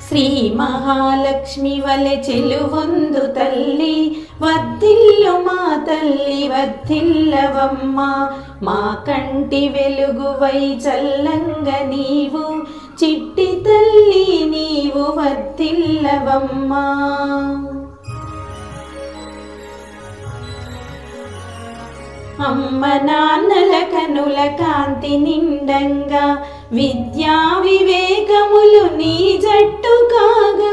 శ్రీ మహాలక్ష్మి వలె చెలువొందు తల్లి వద్దిల్లు మా తల్లి వద్దిల్లవమ్మ మా కంటి వెలుగువై చల్లంగ నీవు చిట్టి తల్లి నీవు వద్దిల్లవమ్మా అమ్మ నాన్నల కనుల కాంతి నిండంగా విద్యా వివేకములు నీ జట్టు కాగా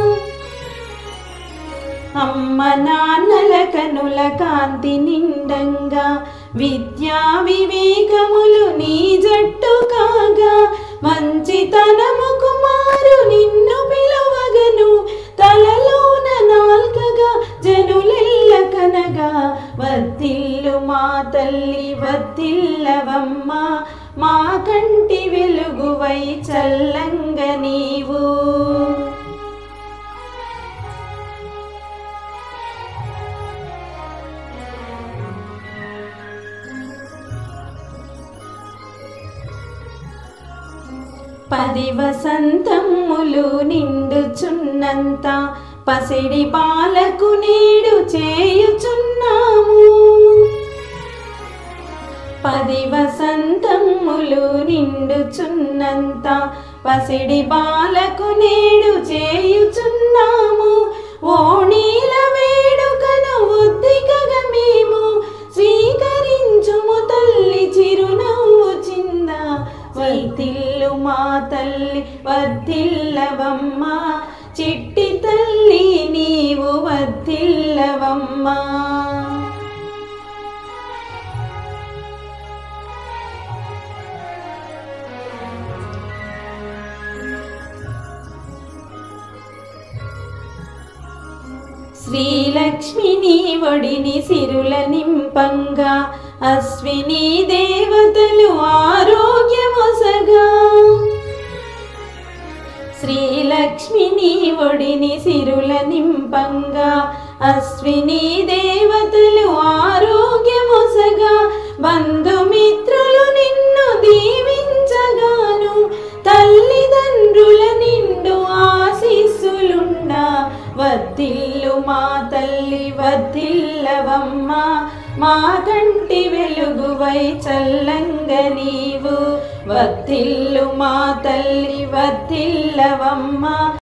అమ్మ నాన్నల కనుల కాంతి నిండంగా విద్యా వివేకములు నీ జట్టు కాగా మంచితనము కుమారు నిన్ను పిలువగను తలలోన నాల్కగా జనులెల్ల కనగా వద్దిల్లు మా తల్లి వద్దిల్లవమ్మ మా కంటి వెలుగువై చల్లంగ నీవు పది వసంతములు నిండుచున్నంత పసిడి పాలకు నీడు చేయుచున్నాము పది వసంతములు నిండుచున్నంత పసిడి బాలకు నేడు చేయుచున్నాము ఓ నీల వేడుకను ఉద్దికగా మేము స్వీకరించుము తల్లి చిరునవ్వు చింద వద్దిల్లు మా తల్లి వద్దిల్లవమ్మ చిట్టి తల్లి నీవు వద్దిల్లవమ్మా శ్రీలక్ష్మిని ఒడిని సిరుల నింపంగా అశ్విని దేవతలు ఆరోగ్యమొసగా శ్రీలక్ష్మిని ఒడిని సిరుల నింపంగా అశ్విని దేవతలు ఆరోగ్యమొసగా బంధుమిత్రులు నిన్ను దీవించగాను తల్లిదండ్రుల నిండు ఆశీస్సులుండా వద్దిల్లు మా తల్లి వద్దిల్లవమ్మ మా కంటి వెలుగువై చల్లంగ నీవు వద్దిల్లు మా తల్లి వద్దిల్లవమ్మ